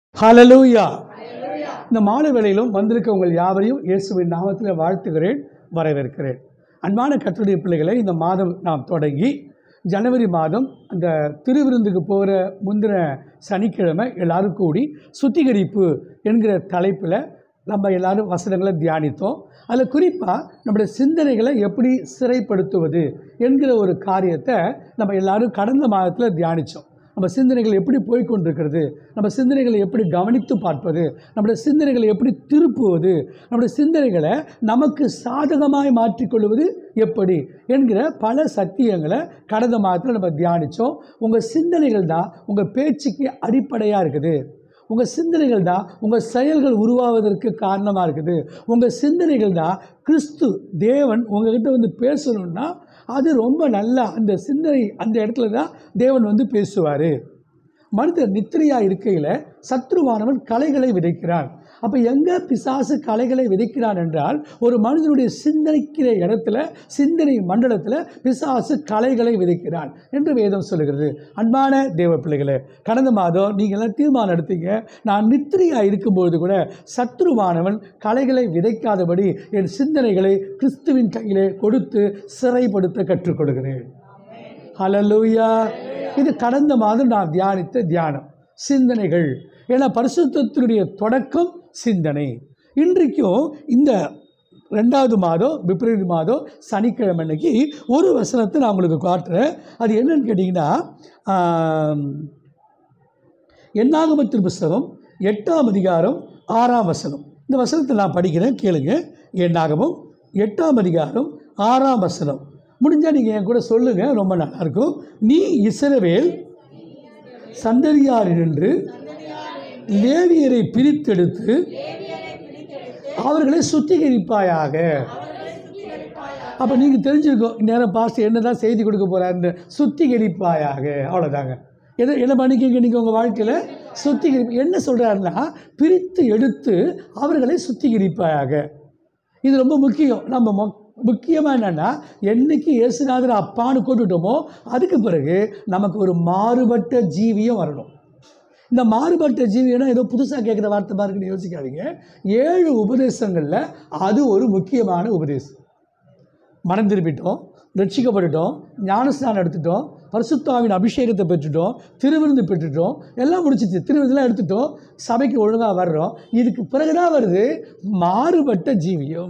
ஹalleluya இந்த மாலை வேளையிலும் வந்திருக்க உங்கள் யாவரையும் இயேசுவின் நாமத்தில் வாழ்த்துகிறேன் வரவேற்கிறேன் அன்பான கர்த்தருடைய பிள்ளைகளை இந்த மாதம் நாம் தொடங்கி ஜனவரி மாதம் அந்த திருவிருந்துக்கு போகிற முந்தின சனிக்கிழமை எல்லாரும் கூடி சுத்திகரிப்பு என்கிற தலைப்பில் நம்ம எல்லாரும் வசனங்களை தியானித்தோம் அதில் குறிப்பாக நம்முடைய சிந்தனைகளை எப்படி சிறைப்படுத்துவது என்கிற ஒரு காரியத்தை நம்ம எல்லாரும் கடந்த மாதத்தில் தியானித்தோம் நம்ம சிந்தனைகள் எப்படி போய்க்கொண்டிருக்கிறது நம்ம சிந்தனைகளை எப்படி கவனித்து பார்ப்பது நம்முடைய சிந்தனைகளை எப்படி திருப்புவது நம்முடைய சிந்தனைகளை நமக்கு சாதகமாய் மாற்றிக்கொள்வது எப்படி என்கிற பல சத்தியங்களை கடந்த மாதத்தில் நம்ம தியானித்தோம் உங்கள் சிந்தனைகள் தான் உங்கள் பேச்சுக்கு அடிப்படையாக இருக்குது உங்கள் சிந்தனைகள் தான் உங்கள் செயல்கள் உருவாவதற்கு காரணமாக இருக்குது உங்கள் சிந்தனைகள் தான் கிறிஸ்து தேவன் உங்ககிட்ட வந்து பேசணுன்னா அது ரொம்ப நல்லா அந்த சிந்தனை அந்த இடத்துல தான் தேவன் வந்து பேசுவார் மனிதர் நித்திரையாக இருக்கையில் சத்ருவானவன் கலைகளை விதைக்கிறான் அப்போ எங்கே பிசாசு கலைகளை விதைக்கிறான் என்றால் ஒரு மனிதனுடைய சிந்தனைக்கிற இடத்துல சிந்தனை மண்டலத்தில் பிசாசு கலைகளை விதைக்கிறான் என்று வேதம் சொல்லுகிறது அன்பான தேவ பிள்ளைகளே கடந்த மாதம் நீங்கள் எல்லாம் தீர்மானம் எடுத்தீங்க நான் நித்திரையாக இருக்கும்பொழுது கூட சத்ருவானவன் கலைகளை விதைக்காதபடி என் சிந்தனைகளை கிறிஸ்துவின் கையிலே கொடுத்து சிறைப்படுத்த கற்றுக் கொடுக்கிறேன் ஹalleluya இது கடந்த மாதம் நான் தியானித்த தியானம் சிந்தனைகள் ஏன்னா பரிசுத்தத்தினுடைய தொடக்கம் சிந்தனை இன்றைக்கும் இந்த ரெண்டாவது மாதம் பிப்ரவரி மாதம் சனிக்கிழமை அன்னைக்கு ஒரு வசனத்தை நான் உங்களுக்கு காட்டுறேன் அது என்னன்னு கேட்டிங்கன்னா ஆம், எண்ணாகமத்தின் புஸ்தகம் எட்டாம் அதிகாரம் ஆறாம் வசனம் இந்த வசனத்தை நான் படிக்கிறேன் கேளுங்க எண்ணாகமம் எட்டாம் அதிகாரம் ஆறாம் வசனம் முடிஞ்சால் நீங்கள் என் கூட சொல்லுங்கள் ரொம்ப நல்லாயிருக்கும் நீ இஸ்ரவேல் சந்ததியாரினின்று லேவியரை பிரித்தெடுத்து அவர்களை சுத்திகரிப்பாயாக அப்போ நீங்கள் தெரிஞ்சிருக்கோம் நேரம் பாஸ்ட் என்ன தான் செய்தி கொடுக்க போகிறாருன்னு சுத்திகரிப்பாயாக அவ்வளோதாங்க எதை என்ன பண்ணிக்கிங்க நீங்கள் உங்கள் வாழ்க்கையில் சுத்திகரிப்பு என்ன சொல்கிறாருன்னா பிரித்து எடுத்து அவர்களை சுத்திகரிப்பாயாக இது ரொம்ப முக்கியம் நம்ம மொ முக்கியமாக என்னென்னா என்னைக்கு இயேசுநாதர் அப்பான்னு கூட்டுட்டோமோ அதுக்கு பிறகு நமக்கு ஒரு மாறுபட்ட ஜீவியம் வரணும் இந்த மாறுபட்ட ஜீவியம்னா ஏதோ புதுசாக கேட்குற வார்த்தை மாதிரி இருக்குன்னு யோசிக்காதீங்க ஏழு உபதேசங்களில் அது ஒரு முக்கியமான உபதேசம் மனம் திரும்பிட்டோம் ரட்சிக்கப்பட்டுட்டோம் ஞானஸ்நானம் எடுத்துட்டோம் பரிசுத்தாவின் அபிஷேகத்தை பெற்றுட்டோம் திருவிருந்து பெற்றுட்டோம் எல்லாம் முடிச்சிச்சு திருவிருந்துலாம் எடுத்துட்டோம் சபைக்கு ஒழுங்காக வர்றோம் இதுக்கு பிறகுதான் வருது மாறுபட்ட ஜீவியம்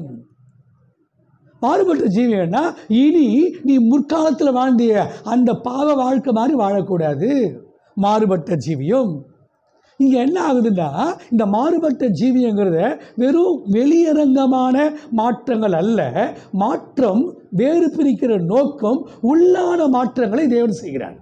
மாறுபட்ட ஜீவியம்னா இனி நீ முற்காலத்தில் வாழ்ந்திய அந்த பாவ வாழ்க்கை மாதிரி வாழக்கூடாது மாறுபட்ட ஜீவியம் இங்கே என்ன ஆகுதுன்னா இந்த மாறுபட்ட ஜீவியங்கிறத வெறும் வெளியரங்கமான மாற்றங்கள் அல்ல மாற்றம் வேறு பிரிக்கிற நோக்கம் உள்ளான மாற்றங்களை தேவன் செய்கிறார்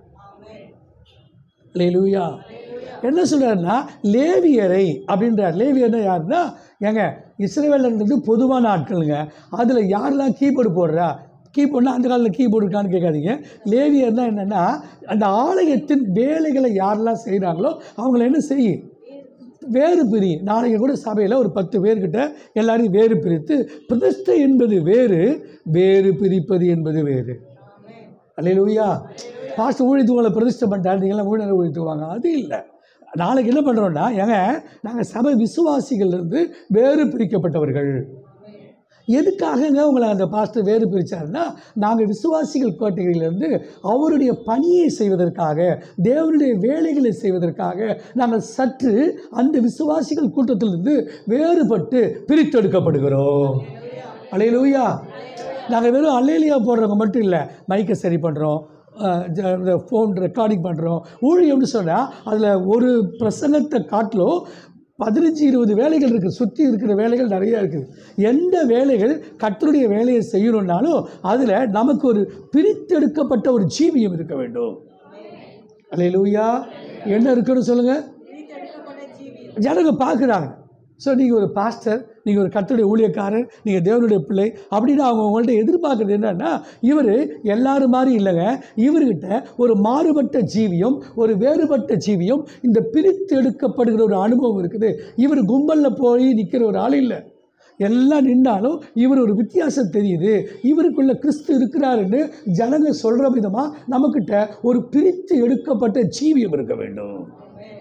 லேலூயா என்ன சொல்கிறாருன்னா லேவியரை அப்படின்றார் லேவியர்னா யாருன்னா ஏங்க இஸ்ரேவேலன்றது பொதுவான ஆட்களுங்க அதில் யாரெல்லாம் கீபோர்டு போடுறா கீபோர்ட்னா அந்த காலத்தில் கீபோர்டு இருக்கான்னு கேட்காதீங்க லேவியர்னா என்னென்னா அந்த ஆலயத்தின் வேலைகளை யாரெல்லாம் செய்கிறாங்களோ அவங்கள என்ன செய்யும் வேறு பிரி நாளைக்கு கூட சபையில் ஒரு பத்து பேர்கிட்ட எல்லாரையும் வேறு பிரித்து பிரதிஷ்டை என்பது வேறு வேறு பிரிப்பது என்பது வேறு அல்லையா பாஸ்ட் ஊழித்துவங்களை பிரதிஷ்டை பண்ணிட்டாரு நீங்களாம் ஊழியர் ஊழித்துவாங்க அது இல்லை நாளைக்கு என்ன பண்ணுறோன்னா ஏங்க நாங்கள் சபை விசுவாசிகள்லேருந்து வேறு பிரிக்கப்பட்டவர்கள் எதுக்காகங்க உங்களை அந்த பாஸ்டர் வேறு பிரித்தாருன்னா நாங்கள் விசுவாசிகள் கோட்டைகளிலிருந்து அவருடைய பணியை செய்வதற்காக தேவனுடைய வேலைகளை செய்வதற்காக நாங்கள் சற்று அந்த விசுவாசிகள் கூட்டத்திலிருந்து வேறுபட்டு பிரித்தெடுக்கப்படுகிறோம் அலையிலூயா நாங்கள் வெறும் அல்லேலியா போடுறவங்க மட்டும் இல்லை மைக்கை சரி பண்ணுறோம் ஃபோன் ரெக்கார்டிங் பண்ணுறோம் ஊழியம்னு சொன்னால் அதில் ஒரு பிரசங்கத்தை காட்டிலும் பதினஞ்சு இருபது வேலைகள் இருக்குது சுற்றி இருக்கிற வேலைகள் நிறையா இருக்குது எந்த வேலைகள் கத்தருடைய வேலையை செய்யணுன்னாலும் அதில் நமக்கு ஒரு பிரித்தெடுக்கப்பட்ட ஒரு ஜீவியம் இருக்க வேண்டும் அல்லையிலூயா என்ன இருக்குன்னு சொல்லுங்கள் ஜனங்க பார்க்குறாங்க ஸோ நீங்கள் ஒரு பாஸ்டர் நீங்கள் ஒரு கத்துடைய ஊழியக்காரர் நீங்கள் தேவனுடைய பிள்ளை அப்படின்னு அவங்க உங்கள்கிட்ட எதிர்பார்க்குறது என்னன்னா இவர் எல்லாரும் மாதிரி இல்லைங்க இவர்கிட்ட ஒரு மாறுபட்ட ஜீவியம் ஒரு வேறுபட்ட ஜீவியம் இந்த பிரித்து எடுக்கப்படுகிற ஒரு அனுபவம் இருக்குது இவர் கும்பலில் போய் நிற்கிற ஒரு ஆள் இல்லை எல்லாம் நின்றாலும் இவர் ஒரு வித்தியாசம் தெரியுது இவருக்குள்ள கிறிஸ்து இருக்கிறாருன்னு ஜனங்க சொல்கிற விதமாக நம்மக்கிட்ட ஒரு பிரித்து எடுக்கப்பட்ட ஜீவியம் இருக்க வேண்டும்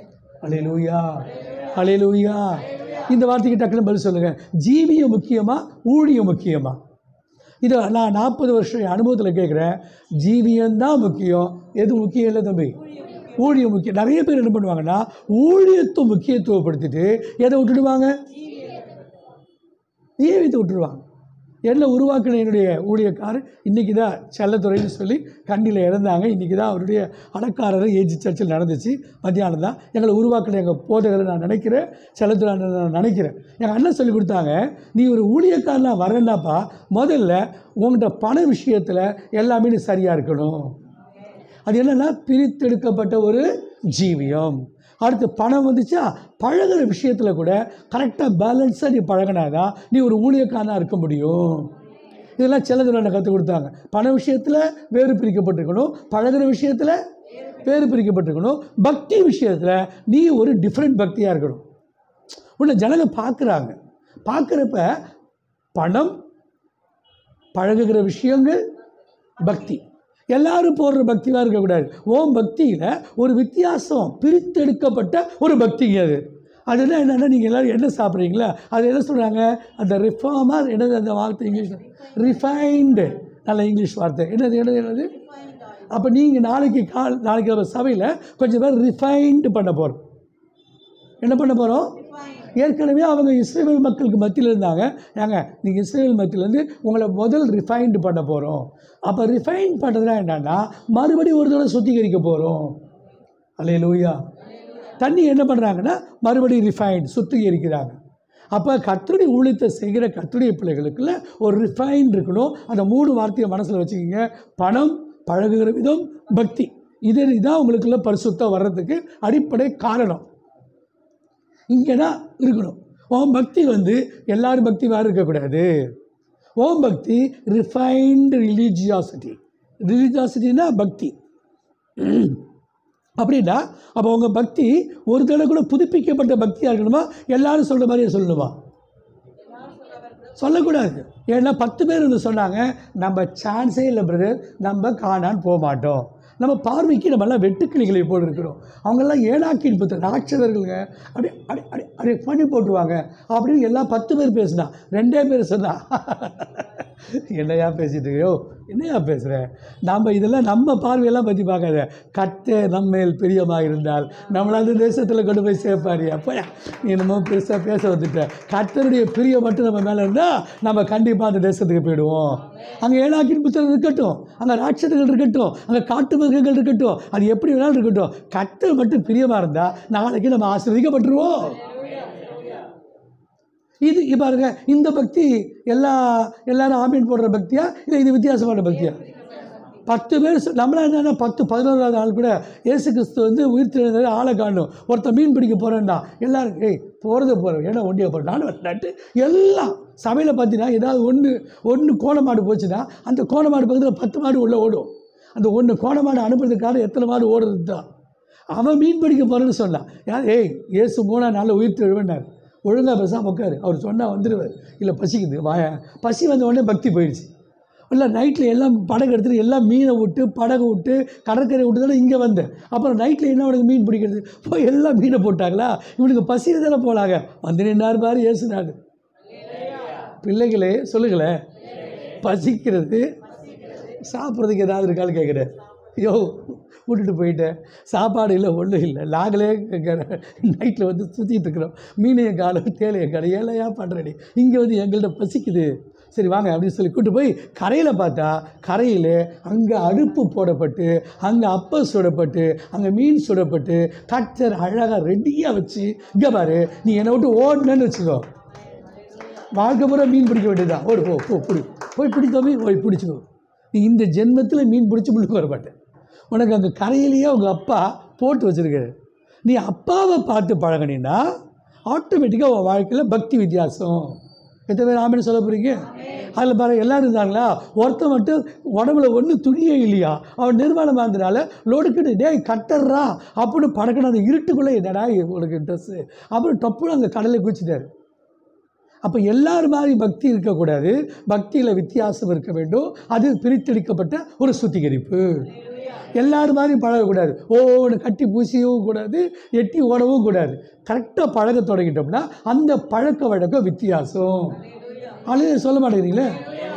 அலையலூயா அலையலூயா இந்த வார்த்தைக்கு டக்குன்னு பதில் சொல்லுங்கள் ஜீவியம் முக்கியமா ஊழியம் முக்கியமா இதை நான் நாற்பது வருஷம் அனுபவத்தில் கேட்குறேன் ஜீவியம்தான் முக்கியம் எது முக்கியம் இல்லை தம்பி ஊழியம் முக்கியம் நிறைய பேர் என்ன பண்ணுவாங்கன்னா ஊழியத்தை முக்கியத்துவப்படுத்திட்டு எதை விட்டுடுவாங்க ஜீவியத்தை விட்டுடுவாங்க என்ன உருவாக்கின என்னுடைய ஊழியக்காரர் இன்றைக்கி தான் செல்லத்துறைன்னு சொல்லி கண்டியில் இறந்தாங்க இன்றைக்கி தான் அவருடைய அடக்காரர் ஏஜி சர்ச்சில் நடந்துச்சு மத்தியானம் தான் எங்களை உருவாக்கின எங்கள் போதகரை நான் நினைக்கிறேன் செல்லத்துறை அண்ணனை நான் நினைக்கிறேன் எங்கள் அண்ணன் சொல்லி கொடுத்தாங்க நீ ஒரு ஊழியக்காரனாக வரேன்னாப்பா முதல்ல உங்கள்கிட்ட பண விஷயத்தில் எல்லாமே நீ சரியாக இருக்கணும் அது என்னென்னா பிரித்தெடுக்கப்பட்ட ஒரு ஜீவியம் அடுத்து பணம் வந்துச்சா பழகுற விஷயத்தில் கூட கரெக்டாக பேலன்ஸாக நீ பழகினாதான் நீ ஒரு ஊழியக்காரனாக இருக்க முடியும் இதெல்லாம் சிலதுல எனக்கு கற்றுக் கொடுத்தாங்க பண விஷயத்தில் வேறு பிரிக்கப்பட்டிருக்கணும் பழகுற விஷயத்தில் வேறு பிரிக்கப்பட்டிருக்கணும் பக்தி விஷயத்தில் நீ ஒரு டிஃப்ரெண்ட் பக்தியாக இருக்கணும் உன்னை ஜனங்க பார்க்குறாங்க பார்க்குறப்ப பணம் பழகுகிற விஷயங்கள் பக்தி எல்லாரும் போடுற பக்தியாக இருக்கக்கூடாது ஓம் பக்தியில் ஒரு வித்தியாசம் பிரித்தெடுக்கப்பட்ட ஒரு பக்திங்க அது அதுனா என்னென்னா நீங்கள் எல்லோரும் என்ன சாப்பிட்றீங்களா அது என்ன சொல்கிறாங்க அந்த ரிஃபார்மாக என்னது அந்த வார்த்தை இங்கிலீஷ் ரிஃபைன்டு நல்ல இங்கிலீஷ் வார்த்தை என்னது என்னது என்னது அப்போ நீங்கள் நாளைக்கு கால் நாளைக்கு நம்ம சபையில் கொஞ்சம் பேர் ரிஃபைன்டு பண்ண போகிறோம் என்ன பண்ண போகிறோம் ஏற்கனவே அவங்க இஸ்ரேல் மக்களுக்கு மத்தியில் இருந்தாங்க ஏங்க நீங்கள் இஸ்ரேல் மத்தியிலேருந்து உங்களை முதல் ரிஃபைன்டு பண்ண போகிறோம் அப்போ ரிஃபைன் பண்ணுறதுனா என்னென்னா மறுபடியும் ஒரு தடவை சுத்திகரிக்க போகிறோம் அல்லே லூயா தண்ணி என்ன பண்ணுறாங்கன்னா மறுபடியும் ரிஃபைன் சுத்திகரிக்கிறாங்க அப்போ கத்துடைய ஊழியத்தை செய்கிற கத்துடைய பிள்ளைகளுக்குள்ள ஒரு ரிஃபைன் இருக்கணும் அந்த மூணு வார்த்தையை மனசில் வச்சுக்கிங்க பணம் பழகுகிற விதம் பக்தி இது இதான் உங்களுக்குள்ள பரிசுத்தம் வர்றதுக்கு அடிப்படை காரணம் இங்கே தான் இருக்கணும் ஓம் பக்தி வந்து எல்லாரும் பக்தி வேறு இருக்கக்கூடாது ஓம் பக்தி ரிஃபைன்டு ரிலீஜியாசிட்டி ரிலீஜியாசிட்டினா பக்தி அப்படின்னா அப்போ உங்கள் பக்தி ஒரு தடவை கூட புதுப்பிக்கப்பட்ட பக்தியாக இருக்கணுமா எல்லாரும் சொல்கிற மாதிரியே சொல்லணுமா சொல்லக்கூடாது ஏன்னா பத்து பேர் வந்து சொன்னாங்க நம்ம சான்ஸே இல்லை பிரதர் நம்ம காணான்னு போக மாட்டோம் நம்ம பார்வைக்கு நம்மெல்லாம் வெட்டுக்கிளிகளை போல் இருக்கிறோம் அவங்கெல்லாம் ஏனாக்கின் புத்த ராட்சதர்களுங்க அப்படி அப்படி அப்படி அப்படி பண்ணி போட்டுருவாங்க அப்படின்னு எல்லாம் பத்து பேர் பேசுனா ரெண்டே பேர் சொன்னா என்னையா பேசிட்டு இருக்கியோ என்னையா பேசுகிற நம்ம இதெல்லாம் நம்ம பார்வையெல்லாம் பற்றி பார்க்காத கத்தே நம்மேல் பிரியமாக இருந்தால் நம்மளை அந்த தேசத்தில் கொண்டு போய் சேர்ப்பாரு அப்பயா நீ என்னமோ பெருசாக பேச வந்துட்ட கத்தருடைய பிரியம் மட்டும் நம்ம மேலே இருந்தால் நம்ம கண்டிப்பாக அந்த தேசத்துக்கு போயிடுவோம் அங்கே ஏழாக்கின் புத்தகம் இருக்கட்டும் அங்கே ராட்சதர்கள் இருக்கட்டும் அங்கே காட்டு மிருகங்கள் இருக்கட்டும் அது எப்படி வேணாலும் இருக்கட்டும் கத்தர் மட்டும் பிரியமாக இருந்தால் நாளைக்கு நம்ம ஆசீர்வதிக்கப்பட்டுருவோம் இது இ- பாருங்க இந்த பக்தி எல்லா எல்லாரும் ஆமீன் போடுற பக்தியா இல்லை இது வித்தியாசமான பக்தியா பத்து பேர் சொ- நம்மளா என்னன்னா பத்து பதினோராவது ஆள் கூட இயேசு கிறிஸ்து வந்து உயிர் தெழுந்தது ஆளை காணும் ஒருத்தன் மீன் பிடிக்க போகிறேன்டா எல்லாரும் ஏய் போகிறது போகிறோம் ஏன்னா ஒண்டியை போகிறேன் நானும் வரலான்ட்டு எல்லாம் சபையில் பார்த்தீங்கன்னா ஏதாவது ஒன்று ஒன்று கோணமாடு போச்சுன்னா அந்த கோணமாடு பக்கத்தில் பத்து மாடு உள்ளே ஓடும் அந்த ஒன்று கோணமாடு அனுப்புறதுக்காக எத்தனை மாடு ஓடுறது தான் அவன் மீன் பிடிக்க போகிறேன்னு சொன்னான் யார் ஏய் இயேசு மூணா நாளில் உயிர் தெழுவேன்னார் ஒழுங்காக பேசாமல் உட்காரு அவர் சொன்னால் வந்துடுவார் இல்லை பசிக்குது வாய பசி வந்த உடனே பக்தி போயிடுச்சு இல்லை நைட்டில் எல்லாம் படகு எடுத்துட்டு எல்லாம் மீனை விட்டு படகு விட்டு கடற்கரை விட்டு தானே இங்கே வந்தேன் அப்புறம் நைட்டில் என்ன உனக்கு மீன் பிடிக்கிறது போய் எல்லாம் மீனை போட்டாங்களா இவனுக்கு பசியில் தானே போனாங்க வந்து நின்னார் பாரு ஏசுனாரு பிள்ளைகளே சொல்லுங்களேன் பசிக்கிறது சாப்பிட்றதுக்கு ஏதாவது இருக்கான்னு கேட்குறேன் ஐயோ விட்டுட்டு போயிட்டேன் சாப்பாடு இல்லை ஒன்றும் இல்லை நாங்களே நைட்டில் வந்து சுற்றிட்டு இருக்கிறோம் மீனைய காலம் தேலைய கடை ஏழையா பண்ணுறடி இங்கே வந்து எங்கள்கிட்ட பசிக்குது சரி வாங்க அப்படின்னு சொல்லி கூட்டு போய் கரையில் பார்த்தா கரையில் அங்கே அடுப்பு போடப்பட்டு அங்கே அப்பம் சுடப்பட்டு அங்கே மீன் சுடப்பட்டு கட்டர் அழகாக ரெடியாக வச்சு இங்கே பாரு நீ என்னை விட்டு ஓடணுன்னு வச்சுக்கோ வாழ்க்கை பூரா மீன் பிடிக்க வேண்டியதுதான் ஓடு போ போ பிடி போய் பிடித்தோமே போய் பிடிச்சிக்கோ நீ இந்த ஜென்மத்தில் மீன் பிடிச்சி முழுக்க வர மாட்டேன் உனக்கு அங்கே கரையிலேயே உங்கள் அப்பா போட்டு வச்சிருக்காரு நீ அப்பாவை பார்த்து பழகினீன்னா ஆட்டோமேட்டிக்காக உன் வாழ்க்கையில் பக்தி வித்தியாசம் எத்தனை பேர் ஆமின்னு சொல்ல போகிறீங்க அதில் பாரு எல்லாரும் இருந்தாங்களா ஒருத்தன் மட்டும் உடம்புல ஒன்றும் துணியே இல்லையா அவன் நிர்வாணமாக இருந்தனால லோடுக்கிட்டு டேய் கட்டர்றா அப்படின்னு படக்கணும் அந்த இருட்டுக்குள்ளே என்னடா உனக்கு ட்ரெஸ்ஸு அப்புறம் டப்புன்னு அங்கே கடலில் குச்சிட்டாரு அப்போ எல்லார் மாதிரி பக்தி இருக்கக்கூடாது பக்தியில் வித்தியாசம் இருக்க வேண்டும் அது பிரித்தெடுக்கப்பட்ட ஒரு சுத்திகரிப்பு எல்லாரும் மாதிரியும் பழகக்கூடாது ஓன்னு கட்டி பூசியவும் கூடாது எட்டி ஓடவும் கூடாது கரெக்டாக பழக தொடங்கிட்டோம்னா அந்த பழக்க வழக்கம் வித்தியாசம் அது சொல்ல மாட்டேங்கிறீங்களே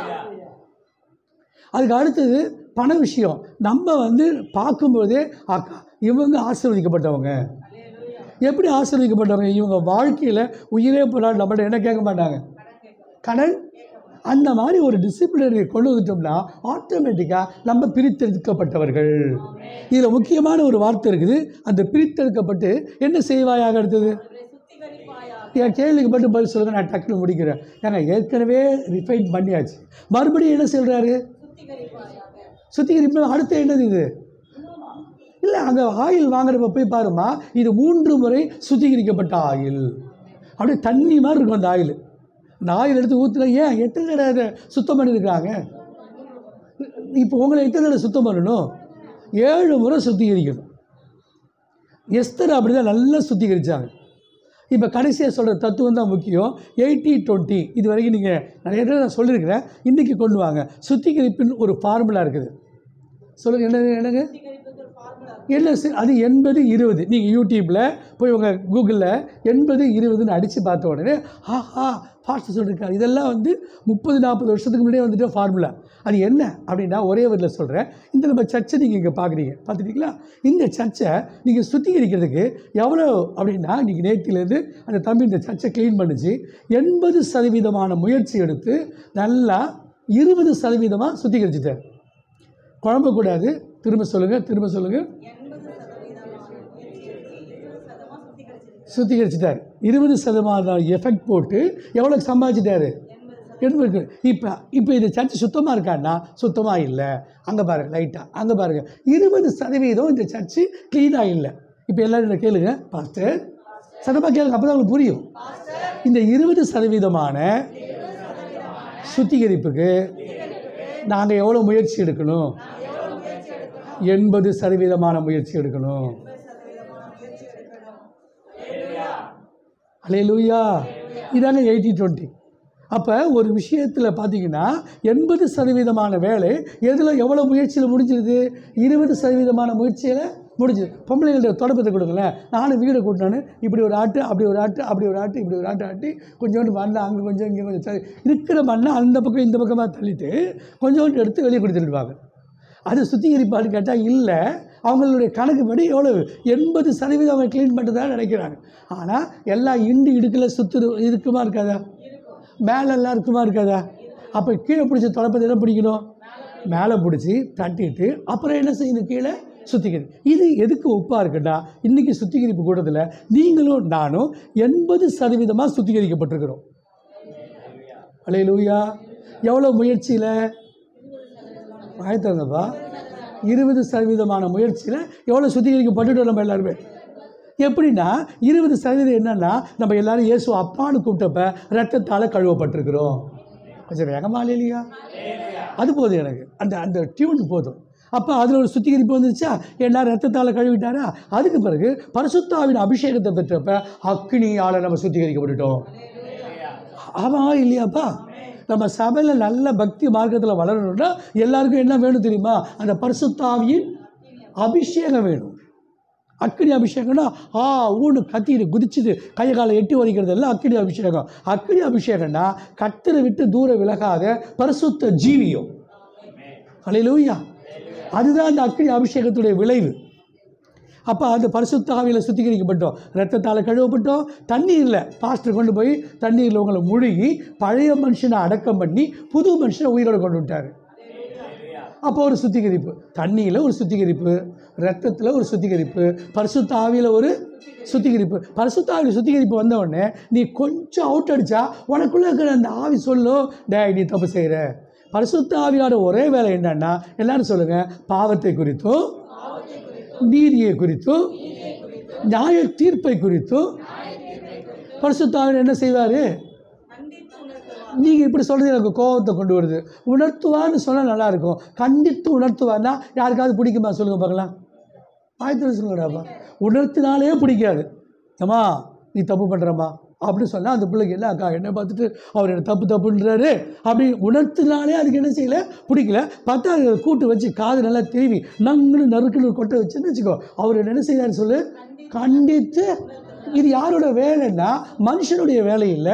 அதுக்கு அடுத்தது பண விஷயம் நம்ம வந்து பார்க்கும்போதே அக்கா இவங்க ஆசீர்வதிக்கப்பட்டவங்க எப்படி ஆசீர்வதிக்கப்பட்டவங்க இவங்க வாழ்க்கையில் உயிரே போனால் நம்மள்ட்ட என்ன கேட்க மாட்டாங்க கடன் அந்த மாதிரி ஒரு டிசிப்ளினரி கொண்டு வந்துட்டோம்னா ஆட்டோமேட்டிக்காக நம்ம பிரித்தெடுக்கப்பட்டவர்கள் இதில் முக்கியமான ஒரு வார்த்தை இருக்குது அந்த பிரித்தெடுக்கப்பட்டு என்ன செய்வாயாக அடுத்தது என் கேள்விக்கு மட்டும் பதில் சொல்லுங்க நான் டக்குன்னு முடிக்கிறேன் ஏங்க ஏற்கனவே ரிஃபைன் பண்ணியாச்சு மறுபடியும் என்ன சொல்கிறாரு சுத்திகரிப்பு அடுத்து என்னது இது இல்லை அங்கே ஆயில் வாங்குறப்ப போய் பாருமா இது மூன்று முறை சுத்திகரிக்கப்பட்ட ஆயில் அப்படியே தண்ணி மாதிரி இருக்கும் அந்த ஆயில் அந்த ஆயில் எடுத்து ஊற்றுல ஏன் எத்தனை தடவை அதை சுத்தம் பண்ணியிருக்காங்க இப்போ உங்களை எத்தனை தடவை சுத்தம் பண்ணணும் ஏழு முறை சுத்திகரிக்கணும் எஸ்தர் அப்படி தான் நல்லா சுத்திகரித்தாங்க இப்போ கடைசியாக சொல்கிற தத்துவம் தான் முக்கியம் எயிட்டி டுவெண்ட்டி இது வரைக்கும் நீங்கள் நிறைய தடவை நான் சொல்லியிருக்கிறேன் இன்றைக்கி கொண்டு வாங்க சுத்திகரிப்பின் ஒரு ஃபார்முலா இருக்குது சொல்லுங்கள் என்னது என்னங்க என்ன சி- அது எண்பது இருபது நீங்கள் யூடியூப்பில் போய் உங்கள் கூகுளில் எண்பது இருபதுன்னு அடித்து பார்த்த உடனே ஆஹா ஃபாஸ்ட்டு சொல்லியிருக்காரு இதெல்லாம் வந்து முப்பது நாற்பது வருஷத்துக்கு முன்னாடியே வந்துட்டு ஃபார்முலா அது என்ன அப்படின்னா ஒரே வரியில் சொல்கிறேன் இந்த நம்ம சர்ச்சை நீங்கள் இங்கே பார்க்குறீங்க பார்த்துட்டீங்களா இந்த சர்ச்சை நீங்கள் சுத்திகரிக்கிறதுக்கு எவ்வளோ அப்படின்னா இன்றைக்கி நேற்றிலேருந்து அந்த தம்பி இந்த சர்ச்சை க்ளீன் பண்ணுச்சு எண்பது சதவீதமான முயற்சி எடுத்து நல்லா இருபது சதவீதமாக சுத்திகரிச்சுட்டார் குழம்பக்கூடாது திரும்ப சொல்லுங்கள் திரும்ப சொல்லுங்கள் சுத்திகரிச்சிட்டார் இருபது சதமானம் எஃபெக்ட் போட்டு எவ்வளோ சம்பாதிச்சிட்டாரு எண்பது இப்போ இப்போ இந்த சர்ச் சுத்தமாக இருக்கான்னா சுத்தமாக இல்லை அங்கே பாருங்கள் லைட்டாக அங்கே பாருங்கள் இருபது சதவீதம் இந்த சர்ச்சு க்ளீனாக இல்லை இப்போ எல்லாரும் இதை கேளுங்க பாஸ்டர் சத்தமாக கேளுங்க அப்போ தான் உங்களுக்கு புரியும் இந்த இருபது சதவீதமான சுத்திகரிப்புக்கு நாங்கள் எவ்வளோ முயற்சி எடுக்கணும் எண்பது சதவீதமான முயற்சி எடுக்கணும் அலையலூயா இதாங்க எயிட்டி டுவெண்ட்டி அப்போ ஒரு விஷயத்தில் பார்த்தீங்கன்னா எண்பது சதவீதமான வேலை எதில் எவ்வளோ முயற்சியில் முடிஞ்சிருது இருபது சதவீதமான முயற்சியில் முடிஞ்சுது பொம்பளைங்கள்ட்ட தொடப்பத்தை கொடுங்களேன் நானும் வீடை கூட்டினானு இப்படி ஒரு ஆட்டு அப்படி ஒரு ஆட்டு அப்படி ஒரு ஆட்டு இப்படி ஒரு ஆட்டு ஆட்டி கொஞ்சோண்டு மண்ணை அங்கே கொஞ்சம் இங்கே கொஞ்சம் தள்ளி இருக்கிற மண்ணை அந்த பக்கம் இந்த பக்கமாக தள்ளிட்டு கொஞ்சோண்டு எடுத்து வெளியே கொடுத்துருவாங்க அது சுத்திகரிப்பான்னு கேட்டால் இல்லை அவங்களுடைய கணக்குப்படி எவ்வளவு எண்பது சதவீதம் அவங்க க்ளீன் பண்ணுறதா நினைக்கிறாங்க ஆனால் எல்லாம் இண்டு இடுக்கில் சுத்து இருக்குமா இருக்காதா மேலெல்லாம் இருக்குமா இருக்காதா அப்போ கீழே பிடிச்ச தொடப்பத்தை என்ன பிடிக்கணும் மேலே பிடிச்சி தட்டிட்டு அப்புறம் என்ன செய்யணும் கீழே சுத்திகரி இது எதுக்கு ஒப்பாக இருக்குன்னா இன்றைக்கி சுத்திகரிப்பு கூட்டத்தில் நீங்களும் நானும் எண்பது சதவீதமாக சுத்திகரிக்கப்பட்டிருக்கிறோம் அலே லூயா எவ்வளோ முயற்சியில் வாய்த்தங்கப்பா இருபது சதவீதமான முயற்சியில் எவ்வளோ சுத்திகரிக்கப்பட்டுட்டோம் நம்ம எல்லாருமே எப்படின்னா இருபது சதவீதம் என்னன்னா நம்ம எல்லாரும் இயேசு அப்பான்னு கூப்பிட்டப்ப ரத்தத்தால் கழுவப்பட்டிருக்கிறோம் கொஞ்சம் வேகமாக இல்லையா அது போதும் எனக்கு அந்த அந்த டியூன் போதும் அப்போ அதில் ஒரு சுத்திகரிப்பு வந்துருச்சா எல்லாரும் ரத்தத்தால் கழுவிட்டாரா அதுக்கு பிறகு பரிசுத்தாவின் அபிஷேகத்தை பெற்றப்ப அக்னியால் நம்ம சுத்திகரிக்கப்பட்டுட்டோம் ஆமாம் இல்லையாப்பா நம்ம சபையில் நல்ல பக்தி மார்க்கத்தில் வளரணும்னா எல்லாருக்கும் என்ன வேணும் தெரியுமா அந்த பரிசுத்தாவியின் அபிஷேகம் வேணும் அக்கினி அபிஷேகம்னா ஆ ஊனு கத்திட்டு குதிச்சுது கையை காலை எட்டி வரைக்கிறது எல்லாம் அக்கினி அபிஷேகம் அக்கினி அபிஷேகம்னா கத்தரை விட்டு தூரம் விலகாத பரிசுத்த ஜீவியம் ஹalleluya அதுதான் அந்த அக்கினி அபிஷேகத்துடைய விளைவு அப்போ அந்த பரிசுத்த ஆவியில் சுத்திகரிக்கப்பட்டோம் ரத்தத்தால் கழுவப்பட்டோம் தண்ணீரில் பாஸ்டர் கொண்டு போய் தண்ணீரில் உங்களை முழுகி பழைய மனுஷனை அடக்கம் பண்ணி புது மனுஷனை உயிரோடு கொண்டு விட்டார் அப்போ ஒரு சுத்திகரிப்பு தண்ணியில் ஒரு சுத்திகரிப்பு ரத்தத்தில் ஒரு சுத்திகரிப்பு பரிசுத்த ஆவியில் ஒரு சுத்திகரிப்பு பரிசுத்த ஆவியில் சுத்திகரிப்பு வந்த உடனே நீ கொஞ்சம் அவுட் அடிச்சா உனக்குள்ளே இருக்கிற அந்த ஆவி சொல்லும் டேய் நீ தப்பு செய்கிற பரிசுத்த ஆவியோட ஒரே வேலை என்னன்னா எல்லாரும் சொல்லுங்கள் பாவத்தை குறித்தும் நீதியை குறித்தும் நியாய தீர்ப்பை குறித்தும் பரிசுத்த ஆவியர் என்ன செய்வார் நீங்கள் இப்படி சொல்கிறது எனக்கு கோபத்தை கொண்டு வருது உணர்த்துவான்னு சொன்னால் நல்லாயிருக்கும் கண்டித்து உணர்த்துவான்னா யாருக்காவது பிடிக்குமா சொல்லுங்கள் பார்க்கலாம் ஆயத்தில் சொல்லுங்கடாப்பா உணர்த்தினாலே பிடிக்காது ஏம்மா நீ தப்பு பண்ணுறம்மா அப்படின்னு சொன்னால் அந்த பிள்ளைக்கு என்ன அக்கா என்ன பார்த்துட்டு அவர் என்ன தப்பு தப்புன்றாரு அப்படி உணர்த்தினாலே அதுக்கு என்ன செய்யல பிடிக்கல பார்த்தா அதை கூட்டு வச்சு காது நல்லா திருவி நங்குன்னு நறுக்குன்னு கொட்டை வச்சுன்னு வச்சுக்கோ அவர் என்ன செய்யறாரு சொல்லு கண்டித்து இது யாரோட வேலைன்னா மனுஷனுடைய வேலை இல்லை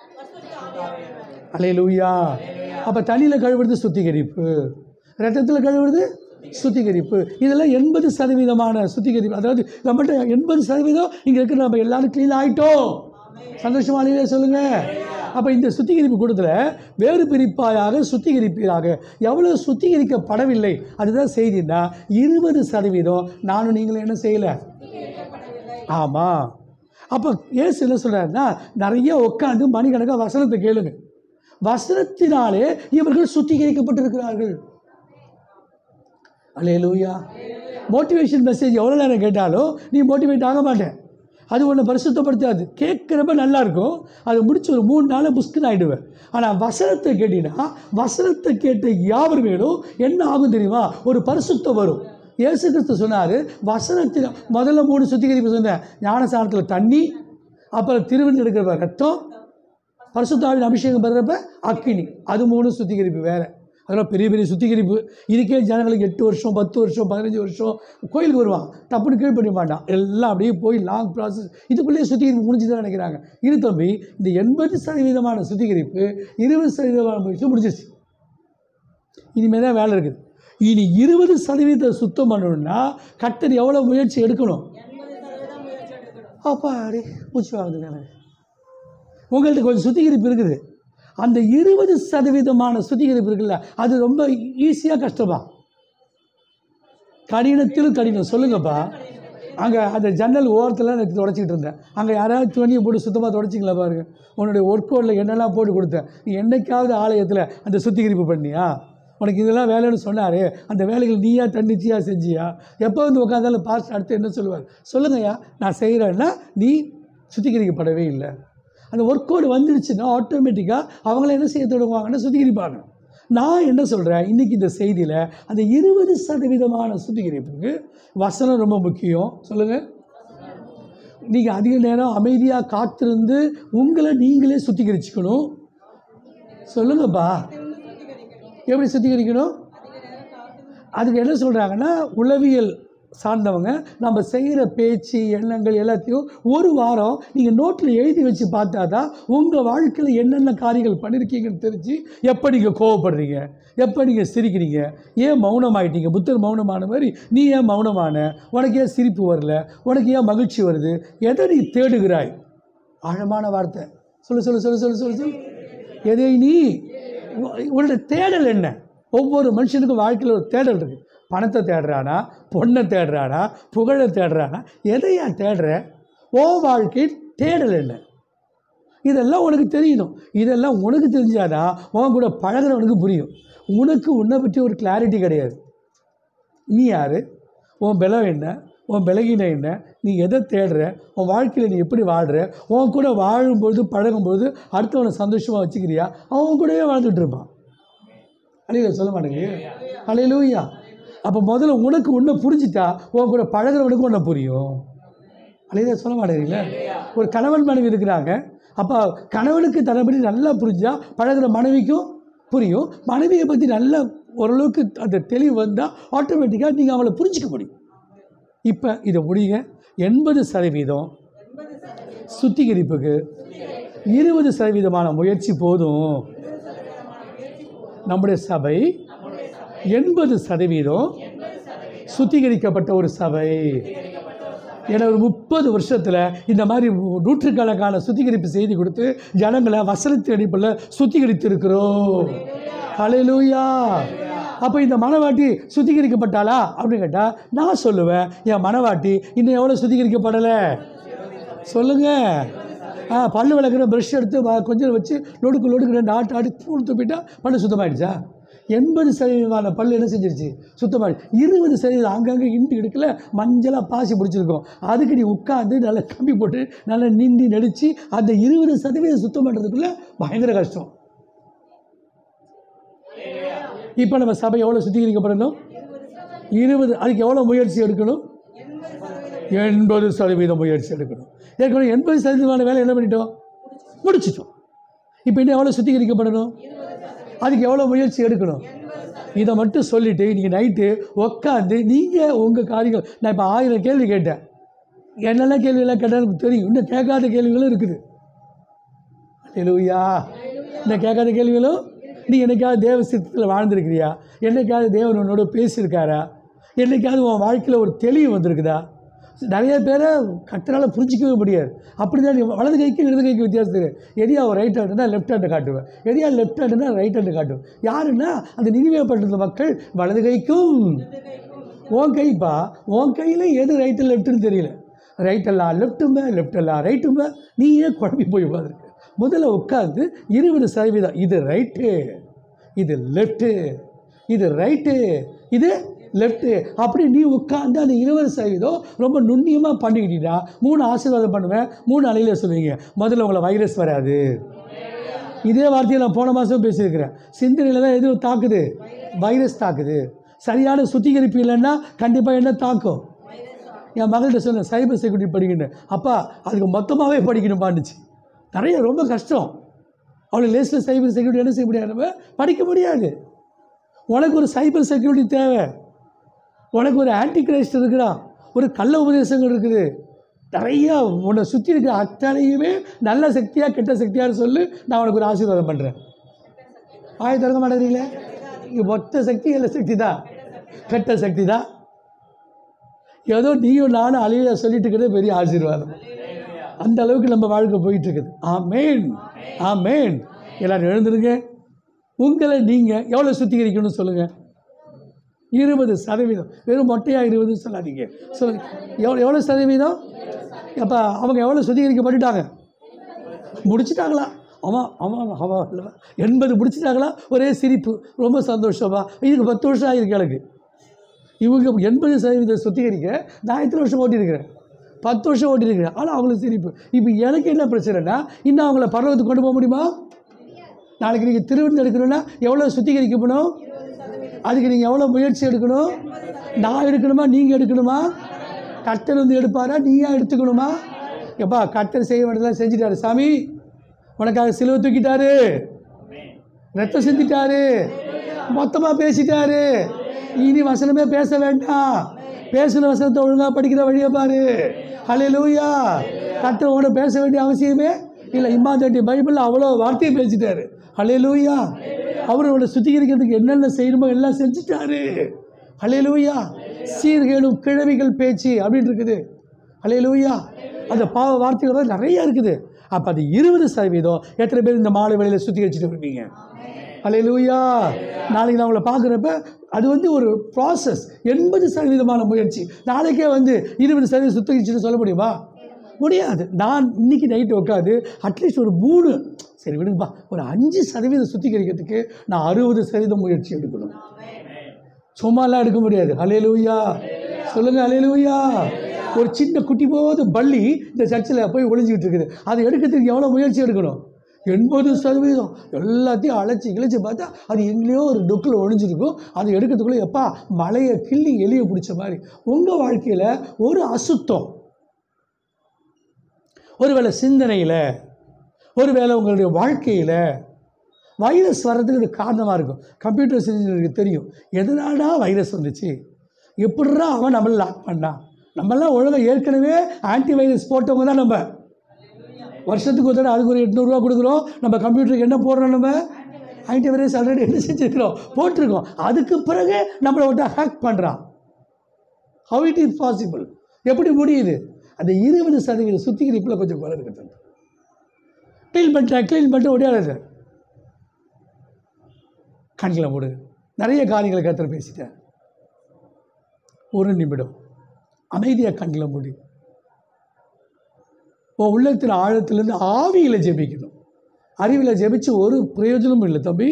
அலையலூயா அப்போ தண்ணியில் கழுவுறது சுத்திகரிப்பு ரத்தத்தில் கழுவுறது சுத்திகரிப்பு இதெல்லாம் எண்பது சதவீதமான சுத்திகரிப்பு அதாவது நம்மகிட்ட எண்பது சதவீதம் இங்கே இருக்கிற நம்ம எல்லாரும் க்ளீன் ஆகிட்டோம் சந்தோஷமா இல்லையா சொல்லுங்க அப்போ இந்த சுத்திகரிப்பு கூட்டத்தில் வேறு பிரிப்பாயாக சுத்திகரிப்பீராக எவ்வளோ சுத்திகரிக்கப்படவில்லை அதுதான் செய்தின்னா இருபது சதவீதம் நானும் நீங்களும் என்ன செய்யலை ஆமாம் அப்போ ஏசு என்ன சொல்கிறாருன்னா நிறைய உட்காந்து மணிக்கணக்காக வசனத்தை கேளுங்க வசனத்தினாலே இவர்கள் சுத்திகரிக்கப்பட்டிருக்கிறார்கள் அலையலூயா மோட்டிவேஷன் மெசேஜ் எவ்வளோ நேரம் கேட்டாலும் நீ மோட்டிவேட் ஆக மாட்டேன் அது ஒன்று பரிசுத்தப்படுத்தாது கேட்குறப்ப நல்லா இருக்கும் அது முடிச்சு ஒரு மூணு நாளில் புஸ்குன்னு ஆகிடுவேன் ஆனால் வசனத்தை கேட்டினா வசனத்தை கேட்ட யாவர் மேலும் என்ன ஆகும் தெரியுமா ஒரு பரிசுத்தம் வரும் இயேசு கிறிஸ்து சொன்னார் வசனத்தில் முதல்ல மூணு சுத்திகரிப்பு சொன்னேன் ஞானசானத்தில் தண்ணி அப்புறம் திருவண்ணி எடுக்கிறப்ப ரத்தம் பரிசுத்தாவின் அபிஷேகம் பெறுறப்ப அக்கினி அது மூணு சுத்திகரிப்பு வேறு அதெல்லாம் பெரிய பெரிய சுத்திகரிப்பு இதுக்கே ஜனங்களுக்கு எட்டு வருஷம் பத்து வருஷம் பதினஞ்சு வருஷம் கோயிலுக்கு வருவான் டப்புன்னு கீழ் பண்ண மாட்டான் எல்லாம் அப்படியே போய் லாங் ப்ராசஸ் இதுக்குள்ளேயே சுத்திகரிப்பு முடிஞ்சுதான் நினைக்கிறாங்க இது தம்பி இந்த எண்பது சதவீதமான சுத்திகரிப்பு இருபது சதவீதமான முயற்சி முடிஞ்சிருச்சு இனிமேல் தான் வேலை இருக்குது இனி இருபது சதவீதத்தை சுத்தம் பண்ணணும்னா கத்தர் எவ்வளோ முயற்சி எடுக்கணும் அப்பா அடே மூச்சு வாங்குது எனக்கு உங்கள்கிட்ட கொஞ்சம் சுத்திகரிப்பு இருக்குது அந்த இருபது சதவீதமான சுத்திகரிப்பு இருக்குல்ல அது ரொம்ப ஈஸியாக கஷ்டமா கடினத்திலும் கடினம் சொல்லுங்கப்பா அங்கே அந்த ஜன்னல் ஓரத்தில் எனக்கு தொடச்சிக்கிட்டு இருந்தேன் அங்கே யாராவது துணியை போட்டு சுத்தமாக தொடச்சிங்களா பாருங்க உன்னுடைய ஒர்க் அவுட்டில் என்னெல்லாம் போட்டு கொடுத்தேன் நீ என்னைக்காவது ஆலயத்தில் அந்த சுத்திகரிப்பு பண்ணியா உனக்கு இதெல்லாம் வேலைன்னு சொன்னார் அந்த வேலைகள் நீயா தன்னிச்சையா செஞ்சியா எப்போ வந்து உட்காந்தாலும் பாஸ்ட் அடுத்து என்ன சொல்லுவார் சொல்லுங்கய்யா நான் செய்கிறேன்னா நீ சுத்திகரிக்கப்படவே இல்லை அந்த ஒர்க் அவுட் வந்துடுச்சுன்னா ஆட்டோமேட்டிக்காக அவங்கள என்ன செய்ய தொடங்குவாங்கன்னா சுத்திகரிப்பாங்க நான் என்ன சொல்கிறேன் இன்றைக்கி இந்த செய்தியில் அந்த இருபது சதவீதமான சுத்திகரிப்புக்கு வசனம் ரொம்ப முக்கியம் சொல்லுங்கள் நீங்கள் அதிக நேரம் அமைதியாக காத்திருந்து உங்களை நீங்களே சுத்திகரிச்சுக்கணும் சொல்லுங்கப்பா எப்படி சுத்திகரிக்கணும் அதுக்கு என்ன சொல்கிறாங்கன்னா உளவியல் சார்ந்தவங்க நம்ம செய்கிற பேச்சு எண்ணங்கள் எல்லாத்தையும் ஒரு வாரம் நீங்கள் நோட்டில் எழுதி வச்சு பார்த்தா தான் உங்கள் வாழ்க்கையில் என்னென்ன காரியங்கள் பண்ணியிருக்கீங்கன்னு தெரிஞ்சு எப்போ நீங்கள் கோவப்படுறீங்க எப்போ நீங்கள் சிரிக்கிறீங்க ஏன் மௌனமாயிட்டீங்க புத்தர் மௌனமான மாதிரி நீ ஏன் மௌனமான உனக்கு ஏன் சிரிப்பு வரல உனக்கு ஏன் மகிழ்ச்சி வருது எதை நீ தேடுகிறாய் ஆழமான வார்த்தை சொல்லு சொல்லு சொல்லு சொல்லு சொல்லு சொல்லு எதை நீ உ- உன்னோட தேடல் என்ன ஒவ்வொரு மனுஷனுக்கும் வாழ்க்கையில் ஒரு தேடல் இருக்குது பணத்தை தேடுறானா பொண்ணை தேடுறானா புகழை தேடுறானா எதையா தேடுற ஓ வாழ்க்கை தேடல் என்ன இதெல்லாம் உனக்கு தெரியணும் இதெல்லாம் உனக்கு தெரிஞ்சாதான் உன் கூட பழகுறவனுக்கு புரியும் உனக்கு உன்னை பற்றி ஒரு கிளாரிட்டி கிடையாது நீ யார் உன் பலம் என்ன உன் பலகீனம் என்ன நீ எதை தேடுற உன் வாழ்க்கையில் நீ எப்படி வாழ்கிற உன் கூட வாழும்பொழுது பழகும்போது அடுத்தவனை சந்தோஷமாக வச்சுக்கிறியா அவன் உன் கூடவே வாழ்ந்துட்டு இருப்பான் அலையில சொல்ல மாட்டேங்க அலையிலூயா அப்போ முதல்ல உனக்கு உன்னை புரிஞ்சிட்டா உன் கூட பழகுறவனுக்கு உன்னை புரியும் அலையில சொல்ல மாட்டேங்கிறீங்களா ஒரு கணவன் மனைவி இருக்கிறாங்க அப்போ கணவனுக்கு தன்னை பற்றி நல்லா புரிஞ்சா பழகுற மனைவிக்கும் புரியும் மனைவியை பற்றி நல்ல ஓரளவுக்கு அந்த தெளிவு வந்தால் ஆட்டோமேட்டிக்காக நீங்கள் அவளை புரிஞ்சிக்க முடியும் இப்போ இதை முடியுங்க எண்பது சதவீதம் சுத்திகரிப்புக்கு இருபது சதவீதமான முயற்சி போதும் நம்முடைய சபை எண்பது சதவீதம் சுத்திகரிக்கப்பட்ட ஒரு சபை ஏன்னா ஒரு முப்பது வருஷத்தில் இந்த மாதிரி நூற்றுக்கணக்கான சுத்திகரிப்பு செய்தி கொடுத்து ஜனங்களை வசனத்தின் அடிப்பில் சுத்திகரித்து இருக்கிறோம் ஹalleluya அப்போ இந்த மனவாட்டி சுத்திகரிக்கப்பட்டாளா அப்படின்னு கேட்டால் நான் சொல்லுவேன் என் மனவாட்டி இன்னும் எவ்வளோ சுத்திகரிக்கப்படலை சொல்லுங்க ஆ பல்லு விளக்குற ப்ரஷ் எடுத்து வ- கொஞ்சம் வச்சு லொடுக்கு லொடுக்கு ரெண்டு ஆட்டு ஆடி பூல் துப்பிட்டா பல்லு சுத்தமாயிடுச்சா எண்பது சதவீதமான பல்லு என்ன செஞ்சிருச்சு சுத்தமாயிடுச்சு இருபது சதவீதம் அங்கங்கே இண்டு எடுக்கல மஞ்சளாக பாசி பிடிச்சிருக்கும் அதுக்கு நீ உட்காந்து நல்லா கம்பி போட்டு நல்லா நிந்தி நடித்து அந்த இருபது சதவீதம் சுத்தம் பண்ணுறதுக்குள்ளே பயங்கர கஷ்டம் இப்போ நம்ம சபை எவ்வளோ சுத்திகரிக்கப்படணும் இருபது அதுக்கு எவ்வளோ முயற்சி எடுக்கணும் எண்பது சதவீதம் முயற்சி எடுக்கணும் ஏற்கனவே எண்பது சதவீதமான வேலை என்ன பண்ணிட்டோம் முடிச்சிட்டோம் இப்போ இன்னும் எவ்வளோ சுத்திகரிக்கப்படணும் அதுக்கு எவ்வளோ முயற்சி எடுக்கணும் இதை மட்டும் சொல்லிவிட்டு இன்றைக்கி நைட்டு உட்காந்து நீங்கள் உங்கள் காரியங்கள் நான் இப்போ ஆயிரம் கேள்வி கேட்டேன் என்னெல்லாம் கேள்வியெல்லாம் கேட்டால் எனக்கு தெரியும் இன்னும் கேட்காத கேள்விகளும் இருக்குது அல்லேலூயா இன்னும் கேட்காத கேள்விகளும் நீ என்னைக்காவது தேவ சித்தத்தில் வாழ்ந்திருக்கிறியா என்னைக்காவது தேவன் உன்னோட பேசியிருக்காரா என்னைக்காவது உன் வாழ்க்கையில் ஒரு தெளிவு வந்திருக்குதா நிறைய பேரை கத்தரால் புரிஞ்சிக்கவே முடியாது அப்படி தான் நீ வலது கைக்கு இடது கைக்கு வித்தியாசம் தெரியும் எதையா லெஃப்ட் ஹேண்டுனா லெஃப்ட் ஹேண்டை காட்டுவேன் எதையா லெஃப்ட் ஹேண்டுனா ரைட் ஹேண்டு காட்டுவேன் யாருன்னா அந்த நினைவேப்பட்டிருந்த மக்கள் வலது கைக்கும் உன் கைப்பா உன் கையில் எது ரைட்டு லெஃப்ட்டுன்னு தெரியல ரைட் எல்லாம் லெஃப்ட்டுமே லெஃப்ட் எல்லாம் ரைட்டுமே நீ ஏன் குழம்பி போய் உட்காந்துருக்கு முதல்ல உட்காந்து இருபது சதவீதம் இது ரைட்டு இது லெஃப்ட்டு இது ரைட்டு இது லெஃப்ட்டு அப்படி நீ உட்காந்து அந்த இருபது சதவீதம் ரொம்ப நுண்ணியமாக பண்ணிக்கிட்டீங்கன்னா மூணு ஆசீர்வாதம் பண்ணுவேன் மூணு அலையில் சொல்லுவீங்க முதல்ல உங்களை வைரஸ் வராது இதே வார்த்தையை நான் போன மாதம் பேசியிருக்கிறேன் சிந்தனையில் தான் எதுவும் தாக்குது வைரஸ் தாக்குது சரியான சுத்திகரிப்பு இல்லைன்னா கண்டிப்பாக என்ன தாக்கும் என் மகள்கிட்ட சொன்னேன் சைபர் செக்யூரிட்டி படிக்கணும் அப்பா அதுக்கு மொத்தமாகவே படிக்கணும்பாண்டுச்சு நிறைய ரொம்ப கஷ்டம் அவளுக்கு லேஸில் சைபர் செக்யூரிட்டி என்ன செய்ய முடியாது படிக்க முடியாது உனக்கு ஒரு சைபர் செக்யூரிட்டி தேவை உனக்கு ஒரு ஆன்டி கிரைஸ்ட் இருக்கிறான் ஒரு கள்ள உபதேசங்கள் இருக்குது நிறையா உன்னை சுற்றி இருக்கிற அத்தனையுமே நல்ல சக்தியாக கெட்ட சக்தியான்னு சொல்லி நான் உனக்கு ஒரு ஆசீர்வாதம் பண்ணுறேன் ஆய திறக்க மாட்டேங்கிறீங்களே இங்கே மொத்த சக்தி நல்ல சக்தி தான் கெட்ட சக்தி தான் ஏதோ நீயும் நானும் அழிய சொல்லிட்டு இருக்கிறதே பெரிய ஆசீர்வாதம் அந்த அளவுக்கு நம்ம வாழ்க்கை போயிட்டு இருக்குது ஆமேன் ஆமேன் எல்லாரும் எழுந்துருங்க உங்களை நீங்கள் எவ்வளோ சுத்திகரிக்கணும்னு சொல்லுங்கள் இருபது சதவீதம் வெறும் மொட்டையாக இருபது சொல்லாதீங்க சொல்லுங்க எவ்வளோ எவ்வளோ சதவீதம் அப்போ அவங்க எவ்வளோ சுத்திகரிக்கப்பட்டுட்டாங்க முடிச்சிட்டாங்களா அவன் அவன் அவன் இல்லவா எண்பது முடிச்சிட்டாங்களா ஒரே சிரிப்பு ரொம்ப சந்தோஷமா இதுக்கு பத்து வருஷம் ஆகிருக்கு எனக்கு இவங்க எண்பது சதவீதம் சுத்திகரிக்க நான் எத்தனை வருஷம் ஓட்டியிருக்கிறேன் பத்து வருஷம் ஓட்டியிருக்கிறேன் ஆனால் அவங்களுக்கு சிரிப்பு இப்போ எனக்கு என்ன பிரச்சனைனா இன்னும் அவங்கள பரவத்துக்கு கொண்டு போக முடியுமா நாளைக்கு நீங்கள் திருவிழா எடுக்கணும்னா எவ்வளோ சுத்திகரிக்கப்படும் அதுக்கு நீங்கள் எவ்வளோ முயற்சி எடுக்கணும் நான் எடுக்கணுமா நீங்கள் எடுக்கணுமா கட்டர் வந்து எடுப்பாரா நீயா எடுத்துக்கணுமா எப்பா கட்டர் செய்ய வேண்டியதெல்லாம் செஞ்சுட்டாரு சாமி உனக்காக சிலுவை தூக்கிட்டாரு ரத்தம் சிந்திட்டாரு மொத்தமாக பேசிட்டாரு இனி வசனமே பேச வேண்டாம் பேசுன வசனத்தை ஒழுங்காக படிக்கிற வழியை பாரு ஹலே லூயா கட்டர் உன பேச வேண்டிய அவசியமே இல்லை இம்மாந்தேட்டி பைபிளில் அவ்வளோ வார்த்தையை பேசிட்டாரு ஹலே லூயா அவர் அவளை சுத்திகரிக்கிறதுக்கு என்னென்ன செய்யணுமோ எல்லாம் செஞ்சுட்டாரு ஹலே லூயா சீர்கேடும் கிழவிகள் பேச்சு அப்படின்னு இருக்குது ஹலே லூயா அந்த பாவ வார்த்தைகள் வந்து நிறைய இருக்குது அப்போ அது இருபது சதவீதம் எத்தனை பேர் இந்த மாலை வேலையில் சுத்திகரிச்சுட்டு வருவீங்க ஹலே லூயா நாளைக்கு நான் உங்களை பார்க்குறப்ப அது வந்து ஒரு ப்ராசஸ் எண்பது சதவீதமான முயற்சி நாளைக்கே வந்து இருபது சதவீதம் சுத்திகரிச்சுட்டு சொல்ல முடியுமா முடியாது நான் இன்னைக்கு நைட்டு உட்காந்து அட்லீஸ்ட் ஒரு மூணு சரி விடுங்கப்பா ஒரு அஞ்சு சதவீதம் சுத்திகரிக்கிறதுக்கு நான் அறுபது சதவீதம் முயற்சி எடுக்கணும் சும்மாலாம் எடுக்க முடியாது அலையலூயா சொல்லுங்கள் அலையலூயா ஒரு சின்ன குட்டி போது பள்ளி இந்த சர்ச்சில் போய் ஒளிஞ்சிக்கிட்டு இருக்குது அதை எடுக்கிறதுக்கு எவ்வளோ முயற்சி எடுக்கணும் எண்பது சதவீதம் எல்லாத்தையும் அழைச்சி கிழிச்சு பார்த்தா அது எங்கேயோ ஒரு டொக்கில் ஒழிஞ்சிருக்கும் அதை எடுக்கிறதுக்குள்ளே எப்பா மலையை கிள்ளி எலியை பிடிச்ச மாதிரி உங்கள் வாழ்க்கையில் ஒரு அசுத்தம் ஒருவேளை சிந்தனையில் ஒருவேளை உங்களுடைய வாழ்க்கையில் வைரஸ் வர்றதுக்கு இது காரணமாக இருக்கும் கம்ப்யூட்டர் இன்ஜினியருக்கு தெரியும் எதனாடா வைரஸ் வந்துச்சு எப்படிடா அவன் நம்மளை லாக் பண்ணான் நம்மளாம் ஒழுங்காக ஏற்கனவே ஆன்டி வைரஸ் போட்டவங்க தான் நம்ம வருஷத்துக்கு ஒரு தடவை அதுக்கு ஒரு எட்நூறுரூவா கொடுக்குறோம் நம்ம கம்ப்யூட்டருக்கு என்ன போடுறோம் நம்ம ஆன்டி வைரஸ் ஆல்ரெடி என்ன செஞ்சுருக்கிறோம் போட்டிருக்கோம் அதுக்கு பிறகு நம்மளை விட்டு ஹேக் பண்ணுறான் ஹவு இட் இஸ் பாசிபிள் எப்படி முடியுது அந்த இருபது சதவீத சுத்திகரிப்பில் கொஞ்சம் குறை இருக்குது க்ளீன் பண்ணிட்டேன் க்ளீன் பண்ணிட்டு ஓடியாடாது கண்ணில் மூடு நிறைய காரியங்களை கருத்துல பேசிட்டேன் ஒரு நிமிடம் அமைதியாக கண்ணில் மூடி உன் உள்ளத்தின் ஆழத்திலேருந்து ஆவியில் ஜெபிக்கணும் அறிவில் ஜெபிச்சு ஒரு பிரயோஜனமும் இல்லை தம்பி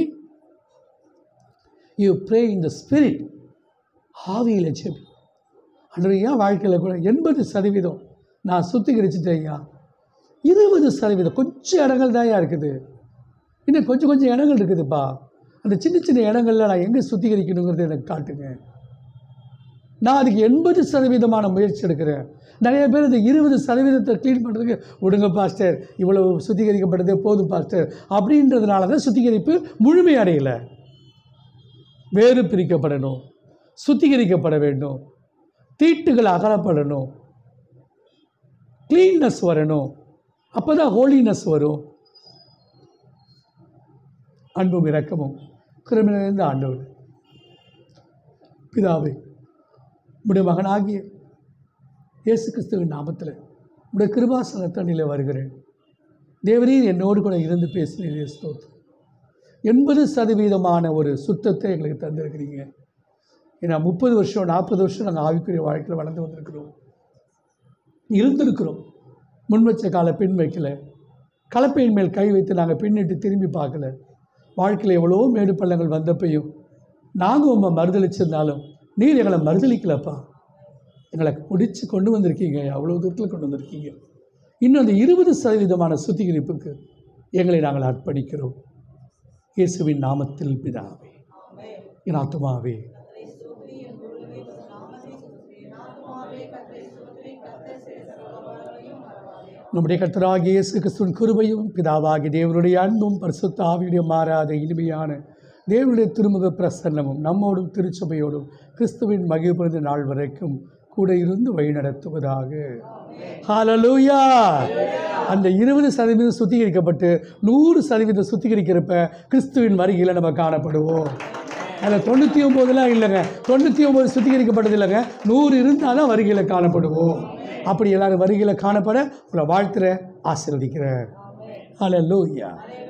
you pray in the spirit ஆவியில் ஜெபி அன்றைய வாழ்க்கையில் கூட எண்பது சதவீதம் நான் சுத்திகரிச்சுட்டேன் ஐயா இருபது சதவீதம் கொஞ்சம் இடங்கள் தான் இருக்குது இன்னும் கொஞ்சம் கொஞ்சம் இடங்கள் இருக்குதுப்பா அந்த சின்ன சின்ன இடங்கள்ல நான் எங்கே சுத்திகரிக்கணுங்கிறது எனக்கு காட்டுங்க நான் அதுக்கு எண்பது சதவீதமான முயற்சி எடுக்கிறேன் நிறைய பேர் இந்த இருபது சதவீதத்தை க்ளீன் பண்ணுறதுக்கு விடுங்க பாஸ்டர் இவ்வளவு சுத்திகரிக்கப்பட்டதே போதும் பாஸ்டர் அப்படின்றதுனால தான் சுத்திகரிப்பு முழுமையடையலை வேறு பிரிக்கப்படணும் சுத்திகரிக்கப்பட வேண்டும் தீட்டுகள் அகலப்படணும் க்ளீன்னஸ் வரணும் அப்போ தான் ஹோலினஸ் வரும் அன்பும் இரக்கமும் கிருமிலிருந்து ஆண்டவர் பிதாவே உடைய மகனாகிய இயேசு கிறிஸ்துவின் நாமத்தில் உடைய கிருபாசனத்தண்ணில் வருகிறேன் தேவரீர் என்னோடு கூட இருந்து பேசினீர் ஸ்தோத்திரம் எண்பது சதவீதமான ஒரு சுத்தத்தை எங்களுக்கு தந்திருக்கிறீங்க ஏன்னா முப்பது வருஷம் நாற்பது வருஷம் நாங்கள் ஆவிக்குரிய வாழ்க்கையில் வளர்ந்து வந்திருக்கிறோம் இருந்திருக்கிறோம் முன் வச்ச கால பின் வைக்கல கலப்பையின் மேல் கை வைத்து நாங்கள் பின்னிட்டு திரும்பி பார்க்கல வாழ்க்கையில் எவ்வளோ மேடு பள்ளங்கள் வந்தப்பையும் நாங்கள் உங்களை மறுதளிச்சிருந்தாலும் நீர் எங்களை மறுதளிக்கலப்பா எங்களை முடிச்சு கொண்டு வந்திருக்கீங்க அவ்வளோ தூரத்தில் கொண்டு வந்திருக்கீங்க இன்னும் அந்த இருபது சதவீதமான சுத்திகரிப்புக்கு எங்களை நாங்கள் அர்ப்பணிக்கிறோம் இயேசுவின் நாமத்தில் பிதாவே என் ஆத்துமாவே நம்முடைய கர்த்தராகிய இயேசு கிறிஸ்துவின் கிருபையும் பிதாவாகிய தேவனுடைய அன்பும் பரிசுத்த ஆவியுடைய மாறாத இனிமையான தேவனுடைய திருமுக பிரசன்னமும் நம்மோடும் திருச்சபையோடும் கிறிஸ்துவின் மகிழ்பிறந்த நாள் வரைக்கும் கூட இருந்து வழிநடத்துவதாக ஹalleluya அந்த இருபது சதவீதம் சுத்திகரிக்கப்பட்டு நூறு சதவீதம் சுத்திகரிக்கிறப்ப கிறிஸ்துவின் வருகையில் நம்ம காணப்படுவோம் அதில் தொண்ணூற்றி ஒம்போதுலாம் இல்லைங்க தொண்ணூற்றி ஒம்பது சுத்திகரிக்கப்பட்டது இல்லைங்க நூறு இருந்தால் தான் வருகையில் காணப்படுவோம் அப்படி எல்லாரும் வருகையில் காணப்பட உங்களை வாழ்த்துற ஆசீர்வதிக்கிறேன் ஹalleluya